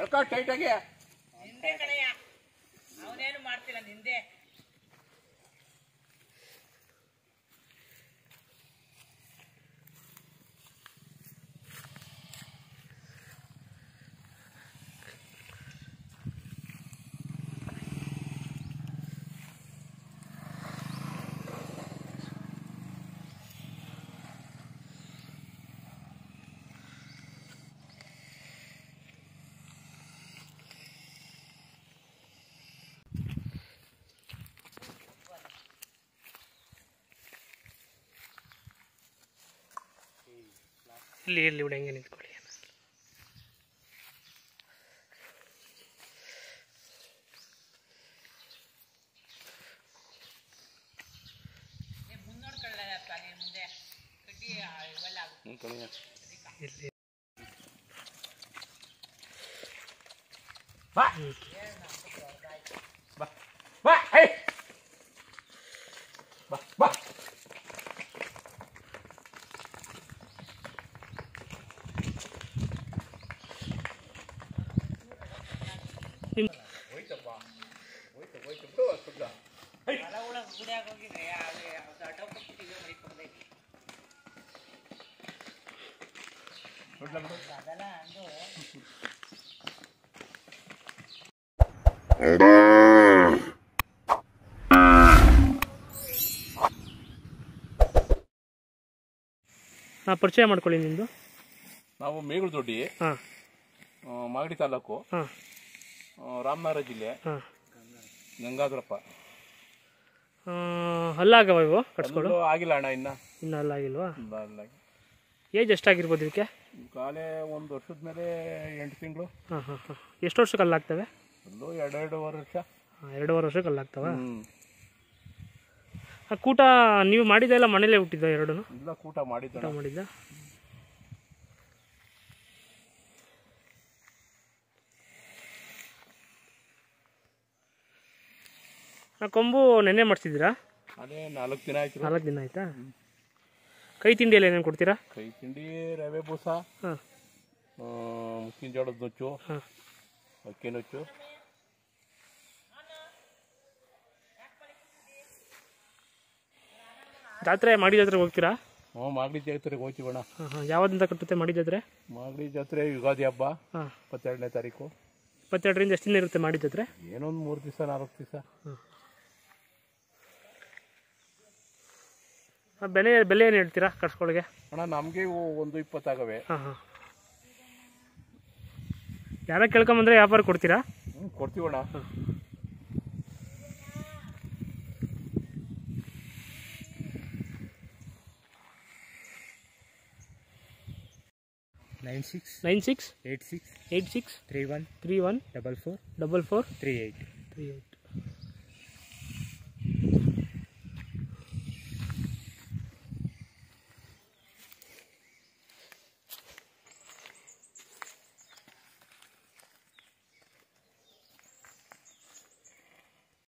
ಕರ್ಕ ಟೈಟಾಗಿ ನಿಂದೆ ಕಣಯ್ಯ ಅವನೇನು ಮಾಡ್ತಿಲ್ಲ ನಿಂದೆ ಇಲ್ಲಿ ಇಲ್ಲಿ ಬಿಡಿ ಹಂಗೆ ನಿಂತ್ಕೊಳ್ಳಿ ಮುನ್ನೋಡ್ಕೊಳ್ಳಪ್ಪ ನೀನು ಮುಂದೆ ಕಡ್ಡಿ ಆ, ಇವೆಲ್ಲ ಆಗುತ್ತೆ. ಇಲ್ಲಿ ಬಾ ಬಾ ಬಾ ಏಯ್ ಬಾ ಬಾ ನಿಮ್- ಹೋಯ್ತಪ್ಪ ಹೋಯ್ತು ಹೋಯ್ತು ಬಿಡು ಸುತ್ತ ಹೊಲ ಹುಳ ಗುಡಿಯಾಗ ಹೋಗಿದ್ರೆ ಅಲ್ಲಿ ಅದು ಅಡ್ಡ ಕೊಟ್ಟಿದ್ದೀವಿ ಮರಿಕೊಂಡೈತಿ ಬಿಡ್ಲ ಬಿಡು ಅದೆಲ್ಲ ಅಂದು ಹಾಂ ಪರಿಚಯ ಮಾಡ್ಕೊಳ್ಳಿ ನಿಮ್ಮದು ನಾವು ಮೇಗುಳ ದೊಡ್ಡಿ ಹಾಂ ಆ, ಮಾಗಡಿ ತಾಲೂಕು ಹಾಂ ಆ, ರಾಮನಗರ ಜಿಲ್ಲೆ ಹಾಂ ಗಂಗಾಧರಪ್ಪ ಹಲ್ಲಾಗವ ಇವು ಕಟ್ಸ್ಕೊಡು ಅಲ್ಲೂ ಆಗಿಲ್ಲ ಅಣ್ಣ ಇನ್ನ ಇನ್ನೂ ಹಲ್ಲಾಗಿಲ್ವಾ ಇಲ್ಲ ಇಲ್ಲ ಏಜ್ ಎಷ್ಟಾಗಿರ್ಬೋದು ಇದಕ್ಕೆ ಕಾಲೇ ಒಂದು ವರ್ಷದ ಮೇಲೆ ಎಂಟು ತಿಂಗಳು ಹಾಂ ಹಾಂ ಹಾಂ ಎಷ್ಟು ವರ್ಷಕ್ಕೆ ಹಲ್ಲಾಗ್ತವೆ ಅಲ್ಲೂ ಎರಡು ಎರಡೂವರೆ ವರ್ಷ ಹಾಂ ಎರಡೂವರೆ ವರ್ಷಕ್ಕೆ ಹಲ್ಲಾಗ್ತವ ಹ್ಮ್ ಆ ಕೂಟ ನೀವು ಮಾಡಿದ್ದೆಲ್ಲ ಮನೇಲೇ ಹುಟ್ಟಿದ್ದ ಎರಡೂ ಇಲ್ಲ ಕೂಟ ಮಾಡಿದ್ದ ಊಟ ಮಾಡಿದ್ದ ಆ ಕೊಂಬು ನೆನ್ನೆ ಮಾಡಿಸಿದ್ದೀರಾ ಅದೇ ನಾಲ್ಕು ದಿನ ಆಯ್ತು ನಾಲ್ಕು ದಿನ ಆಯ್ತಾ ಕೈ ತಿಂಡಿಯಲ್ಲಿ ಏನೇನು ಕೊಡ್ತೀರಾ ಕೈ ತಿಂಡಿ ರವೆ ಬೂಸ ಹಾಂ ಮುಕ್ಕಿನ ಜೋಳದ ನುಚ್ಚು ಹಾಂ ಅಕ್ಕಿ ನುಚ್ಚು ಜಾತ್ರೆ ಮಾಡಿ ಜಾತ್ರೆಗೆ ಹೋಗ್ತೀರಾ ಹ್ಞೂ ಮಾಗಡಿ ಜಾತ್ರೆಗೆ ಹೋಗ್ತೀವಣ್ಣ ಹಾಂ ಹಾಂ ಯಾವ್ದಿಂದ ಕಟ್ಟುತ್ತೆ ಮಾಡಿ ಜಾತ್ರೆ ಮಾಗಡಿ ಜಾತ್ರೆ ಯುಗಾದಿ ಹಬ್ಬ ಹಾಂ ಇಪ್ಪತ್ತೆರಡನೇ ತಾರೀಕು ಇಪ್ಪತ್ತೆರಡರಿಂದ ಎಷ್ಟು ದಿನ ಇರುತ್ತೆ ಮಾಡಿ ಜಾತ್ರೆ ಏನೊಂದು ಮೂರು ದಿವಸ ನಾಲ್ಕು ದಿವಸ ಆ ಬೆಲೆ ಬೆಲೆ ಏನು ಹೇಳ್ತೀರಾ ಕಟ್ಸ್ಕೊಳಿಗೆ ಅಣ್ಣ ನಮಗೆ ಇವು ಒಂದು ಇಪ್ಪತ್ತಾಗವೆ ಹಾಂ ಹಾಂ ಯಾರ ಕೇಳ್ಕೊಂಬಂದ್ರೆ ವ್ಯಾಪಾರ ಕೊಡ್ತೀರಾ ಹ್ಞೂ ಕೊಡ್ತೀವಣ್ಣ nine six nine six eight six eight six three one three one double four double four three eight three eight